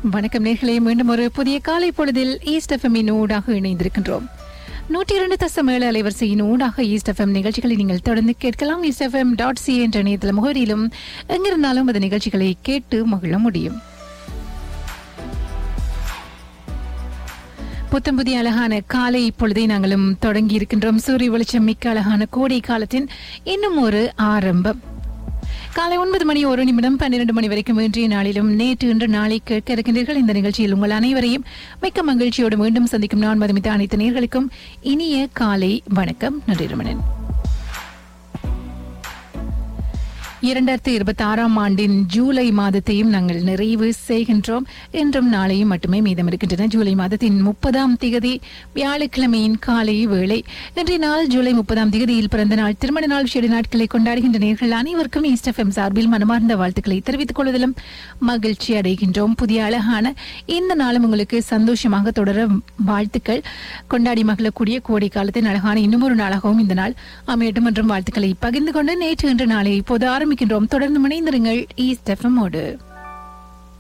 வணக்கம் நேர்களே மீண்டும் ஒரு புதிய காலை பொழுதில் ஈஸ்ட் எஃப்எம்மின் ஊடாக இணைந்திருக்கின்றோம் நூற்றி இரண்டு தசம் ஏழு அலைவரிசையின் ஊடாக ஈஸ்ட் எஃப்எம் நிகழ்ச்சிகளை நீங்கள் தொடர்ந்து கேட்கலாம் ஈஸ்ட் எஃப்எம் டாட் சி என்ற இணையதள முகவரியிலும் எங்கிருந்தாலும் அந்த நிகழ்ச்சிகளை கேட்டு மகிழ முடியும் புத்தம் புதிய அழகான காலை இப்பொழுதே நாங்களும் தொடங்கி இருக்கின்றோம் சூரிய வெளிச்சம் மிக்க அழகான கோடை காலத்தின் இன்னும் ஒரு ஆரம்பம் காலை ஒன்பது மணி ஒரு நிமிடம் பன்னிரண்டு மணி வரைக்கும் இன்றைய நாளிலும் நேற்று இன்று நாளை கேட்க இருக்கின்றீர்கள் இந்த நிகழ்ச்சியில் உங்கள் அனைவரையும் மிக்க மகிழ்ச்சியோடு மீண்டும் சந்திக்கும் நான் மதுமித்த அனைத்து நேர்களுக்கும் இனிய காலை வணக்கம் நன்றி ரமணன் இரண்டாயிரத்தி இருபத்தி ஆறாம் ஆண்டின் ஜூலை மாதத்தையும் நாங்கள் நிறைவு செய்கின்றோம் இன்றும் நாளையும் மட்டுமே மீதம் இருக்கின்றன ஜூலை மாதத்தின் முப்பதாம் திகதி வியாழக்கிழமையின் காலை வேளை இன்றைய நாள் ஜூலை முப்பதாம் திகதியில் பிறந்த நாள் திருமண நாள் விசேட நாட்களை கொண்டாடுகின்ற நேர்கள் அனைவருக்கும் ஈஸ்ட் எஃப்எம் சார்பில் மனமார்ந்த வாழ்த்துக்களை தெரிவித்துக் கொள்வதிலும் மகிழ்ச்சி அடைகின்றோம் புதிய அழகான இந்த நாளும் உங்களுக்கு சந்தோஷமாக தொடர வாழ்த்துக்கள் கொண்டாடி மகிழக்கூடிய கோடை காலத்தின் அழகான இன்னும் ஒரு நாளாகவும் இந்த நாள் அமையட்டும் என்றும் வாழ்த்துக்களை பகிர்ந்து கொண்டு நேற்று இன்று நாளை இப்போது ஆரம்பிக்கின்றோம் தொடர்ந்து இணைந்திருங்கள் ஈஸ்ட் எஃப்எம்மோடு